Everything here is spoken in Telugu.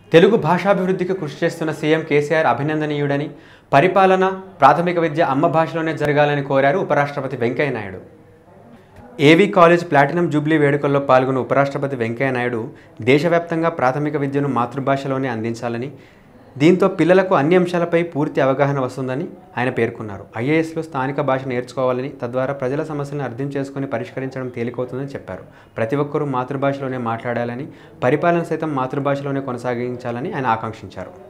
తెలుగు భాషాభివృద్ధికి కృషి చేస్తున్న సీఎం కేసీఆర్ అభినందనీయుడని పరిపాలన ప్రాథమిక విద్య అమ్మ భాషలోనే జరగాలని కోరారు ఉపరాష్ట్రపతి వెంకయ్యనాయుడు ఏవీ కాలేజ్ ప్లాటినం జూబ్లీ వేడుకల్లో పాల్గొన్న ఉపరాష్ట్రపతి వెంకయ్యనాయుడు దేశవ్యాప్తంగా ప్రాథమిక విద్యను మాతృభాషలోనే అందించాలని దీంతో పిల్లలకు అన్ని అంశాలపై పూర్తి అవగాహన వస్తుందని ఆయన పేర్కొన్నారు ఐఏఎస్లో స్థానిక భాష నేర్చుకోవాలని తద్వారా ప్రజల సమస్యలను అర్థం చేసుకుని పరిష్కరించడం తేలికవుతుందని చెప్పారు ప్రతి ఒక్కరూ మాతృభాషలోనే మాట్లాడాలని పరిపాలన సైతం మాతృభాషలోనే కొనసాగించాలని ఆయన ఆకాంక్షించారు